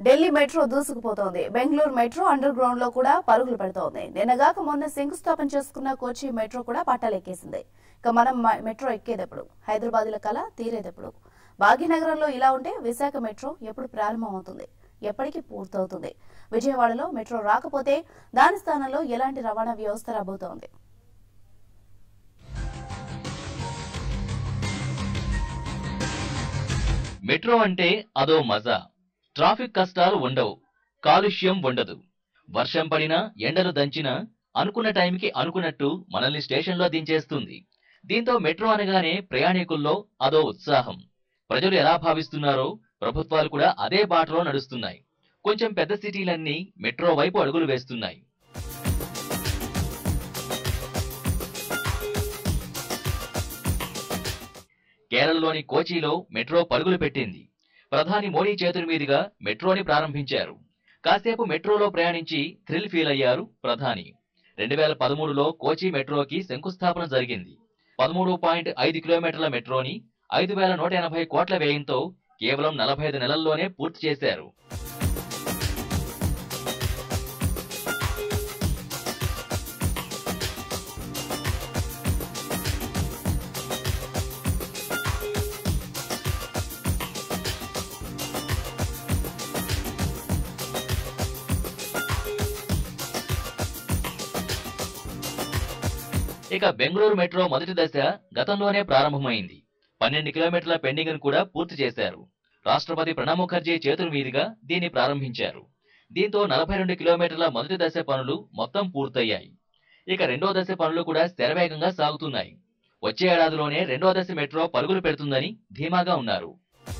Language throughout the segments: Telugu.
ఢిల్లీ మెట్రో దూసుకుపోతోంది బెంగళూరు మెట్రో అండర్ గ్రౌండ్ లో కూడా పరుగులు పెడుతోంది నిన్నగాక మొన్న శంకుస్థాపన చేసుకున్న కోచి మెట్రో కూడా పట్టాలెక్కేసింది ఇక మనం మ- మెట్రో ఎక్కేదెప్పుడు హైదరాబాద్ కల తీరేదెప్పుడు భాగ్యనగరంలో ఇలా ఉంటే విశాఖ మెట్రో ఎప్పుడు ప్రారంభమవుతుంది ఎప్పటికీ పూర్తవుతుంది విజయవాడలో మెట్రో రాకపోతే దాని స్థానంలో ఎలాంటి రవాణా వ్యవస్థ రాబోతోంది మెట్రో అంటే అదో మజా ట్రాఫిక్ కష్టాలు ఉండవు కాలుష్యం ఉండదు వర్షం పడినా ఎండలు దంచినా అనుకున్న టైంకి అనుకున్నట్టు మనల్ని స్టేషన్లో దించేస్తుంది దీంతో మెట్రో అనగానే ప్రయాణికుల్లో అదో ఉత్సాహం ప్రజలు ఎలా భావిస్తున్నారో ప్రభుత్వాలు కూడా అదే బాటలో నడుస్తున్నాయి కొంచెం పెద్ద సిటీలన్నీ మెట్రో వైపు అడుగులు వేస్తున్నాయి కేరళలోని కోచిలో మెట్రో పరుగులు పెట్టింది ప్రధాని మోడీ చేతుల మీదుగా మెట్రోని ప్రారంభించారు కాసేపు మెట్రోలో ప్రయాణించి థ్రిల్ ఫీల్ అయ్యారు ప్రధాని రెండు వేల పదమూడులో కోచి మెట్రోకి శంకుస్థాపన జరిగింది పదమూడు పాయింట్ ఐదు కిలోమీటర్ల మెట్రోని ఐదు వేల నూట ఎనభై కోట్ల వ్యయంతో కేవలం నలభై ఐదు నెలల్లోనే పూర్తి చేశారు ఇక బెంగళూరు మెట్రో మొదటి దశ గతంలోనే ప్రారంభమైంది పన్నెండు కిలోమీటర్ల పెండింగ్ కూడా పూర్తి చేశారు రాష్ట్రపతి ప్రణబ్ ముఖర్జీ చేతుల మీదుగా దీన్ని ప్రారంభించారు దీంతో నలభై రెండు కిలోమీటర్ల మొదటి దశ పనులు మొత్తం పూర్తయ్యాయి ఇక రెండో దశ పనులు కూడా శరవేగంగా సాగుతున్నాయి వచ్చే ఏడాదిలోనే రెండో దశ మెట్రో పరుగులు పెడుతుందని ధీమాగా ఉన్నారు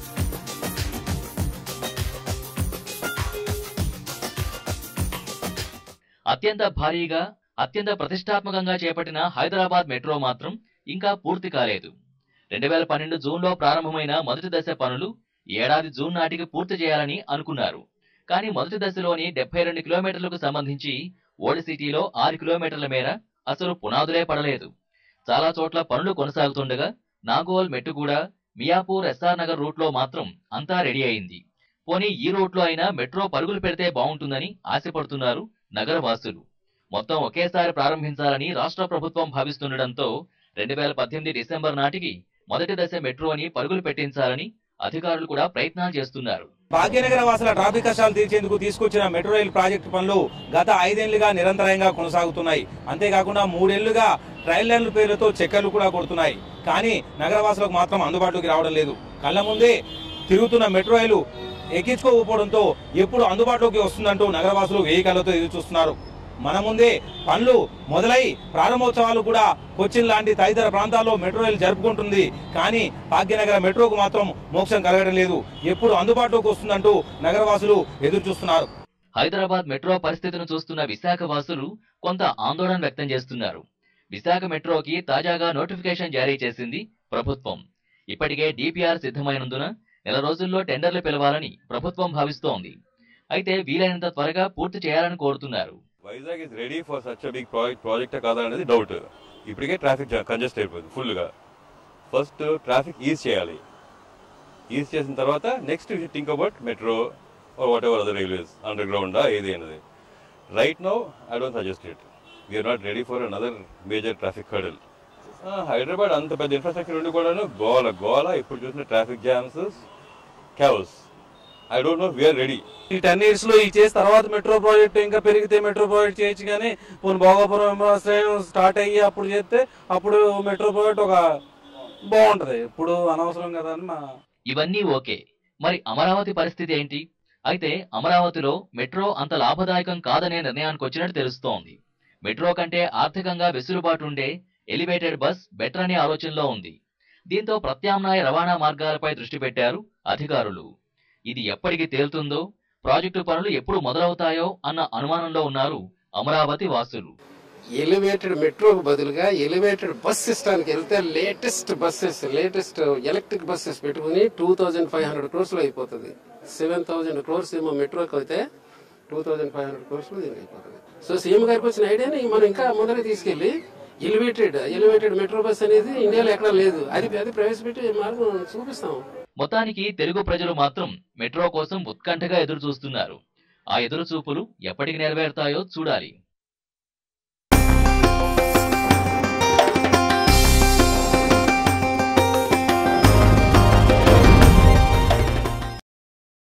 అత్యంత భారీగా అత్యంత ప్రతిష్టాత్మకంగా చేపట్టిన హైదరాబాద్ మెట్రో మాత్రం ఇంకా పూర్తి కాలేదు రెండు వేల పన్నెండు జూన్లో ప్రారంభమైన మొదటి దశ పనులు ఈ ఏడాది జూన్ నాటికి పూర్తి చేయాలని అనుకున్నారు కానీ మొదటి దశలోని డెబ్బై రెండు కిలోమీటర్లకు సంబంధించి ఓల్డ్ సిటీలో ఆరు కిలోమీటర్ల మేర అసలు పునాదులే పడలేదు చాలా చోట్ల పనులు కొనసాగుతుండగా నాగోల్ మెట్టుగూడ మియాపూర్ ఎస్ఆర్ నగర్ రూట్లో మాత్రం అంతా రెడీ అయింది పోనీ ఈ రూట్లో అయినా మెట్రో పరుగులు పెడితే బాగుంటుందని ఆశపడుతున్నారు నగరవాసులు మొత్తం ఒకేసారి ప్రారంభించాలని రాష్ట్ర ప్రభుత్వం భావిస్తుండటంతో రెండు వేల పద్దెనిమిది డిసెంబర్ నాటికి మొదటి దశ మెట్రోని పరుగులు పెట్టించాలని అధికారులు కూడా ప్రయత్నాలు చేస్తున్నారు భాగ్యనగర వాసుల ట్రాఫిక్ కష్టాలు తీర్చేందుకు తీసుకొచ్చిన మెట్రో రైల్ ప్రాజెక్టు పనులు గత ఐదేళ్లుగా నిరంతరంగా కొనసాగుతున్నాయి అంతేకాకుండా మూడేళ్లుగా ట్రైల్ లైన్ల పేరుతో చక్కర్లు కూడా కొడుతున్నాయి కానీ నగరవాసులకు మాత్రం అందుబాటులోకి రావడం లేదు కళ్ళ ముందే తిరుగుతున్న మెట్రో రైలు ఎక్కించుకోకపోవడంతో ఎప్పుడు అందుబాటులోకి వస్తుందంటూ నగరవాసులు వెయ్యి కళ్ళతో ఎదురు చూస్తున్నారు మన ముందే పనులు మొదలై ప్రారంభోత్సవాలు కూడా కొచ్చిన్ లాంటి తదితర ప్రాంతాల్లో మెట్రో రైలు జరుపుకుంటుంది కానీ భాగ్యనగర మెట్రోకు మాత్రం మోక్షం కలగడం లేదు ఎప్పుడు అందుబాటులోకి వస్తుందంటూ నగరవాసులు ఎదురు చూస్తున్నారు హైదరాబాద్ మెట్రో పరిస్థితిని చూస్తున్న విశాఖ వాసులు కొంత ఆందోళన వ్యక్తం చేస్తున్నారు విశాఖ మెట్రోకి తాజాగా నోటిఫికేషన్ జారీ చేసింది ప్రభుత్వం ఇప్పటికే డిపిఆర్ సిద్ధమైనందున నెల రోజుల్లో టెండర్లు పిలవాలని ప్రభుత్వం భావిస్తోంది అయితే వీలైనంత త్వరగా పూర్తి చేయాలని కోరుతున్నారు Vizag is ready for such big project project కాదా అనేది డౌట్ ఇప్పటికే ట్రాఫిక్ కంజెస్ట్ అయిపోయింది ఫుల్గా ఫస్ట్ ట్రాఫిక్ ఈజ్ చేయాలి ఈజ్ చేసిన తర్వాత next think about metro or whatever other railways అండర్ గ్రౌండా ఏది అనేది right now I don't suggest it we are not ready for another major traffic hurdle Hyderabad అంత పెద్ద ఇన్ఫ్రాస్ట్రక్చర్ ఉండి కూడాను గోల గోల ఇప్పుడు చూసిన ట్రాఫిక్ జామ్స్ క్యావల్స్ I don't no we are ready ఈ టెన్ ఇయర్స్ లో ఈ చేసి తర్వాత మెట్రో ప్రాజెక్ట్ ఇంకా పెరిగితే మెట్రో ప్రాజెక్ట్ చేయొచ్చు కానీ పోనీ భోగాపురం విమానాశ్రయం స్టార్ట్ అయ్యి అప్పుడు చేస్తే అప్పుడు మెట్రో ప్రాజెక్ట్ ఒక బాగుంటది ఇప్పుడు అనవసరం కదా అని మా ఇవన్నీ ఓకే మరి అమరావతి పరిస్థితి ఏంటి అయితే అమరావతిలో మెట్రో అంత లాభదాయకం కాదనే నిర్ణయానికి వచ్చినట్టు తెలుస్తోంది మెట్రో కంటే ఆర్థికంగా వెసులుబాటు ఉండే ఎలివేటెడ్ బస్ బెటర్ అనే ఆలోచనలో ఉంది దీంతో ప్రత్యామ్నాయ రవాణా మార్గాలపై దృష్టి పెట్టారు అధికారులు ఇది ఎప్పటికి తేలుతుందో ప్రాజెక్టు పనులు ఎప్పుడు మొదలవుతాయో అన్న అనుమానంలో ఉన్నారు అమరావతి వాసులు ఎలివేటెడ్ మెట్రోకు బదులుగా ఎలివేటెడ్ బస్ సిస్టానికి వెళ్తే latest buses latest electric buses పెట్టుకుని two thousand five hundred crores లో అయిపోతుంది సెవెన్ థౌజండ్ క్రోర్స్ ఏమో మెట్రోకి అయితే two thousand five hundred crores లో దీనికి అయిపోతుంది సో సీఎం గారికి వచ్చిన ఐడియాని మనం ఇంకా ముందర తీసుకెళ్లి ఎలివేటెడ్ ఎలివేటెడ్ మెట్రో బస్ అనేది ఇండియాలో ఎక్కడా లేదు అది అది ప్రవేశపెట్టి మార్గం చూపిస్తాం మొత్తానికి తెలుగు ప్రజలు మాత్రం మెట్రో కోసం ఉత్కంఠగా ఎదురు చూస్తున్నారు ఆ ఎదురు చూపులు ఎప్పటికి నెరవేరుతాయో చూడాలి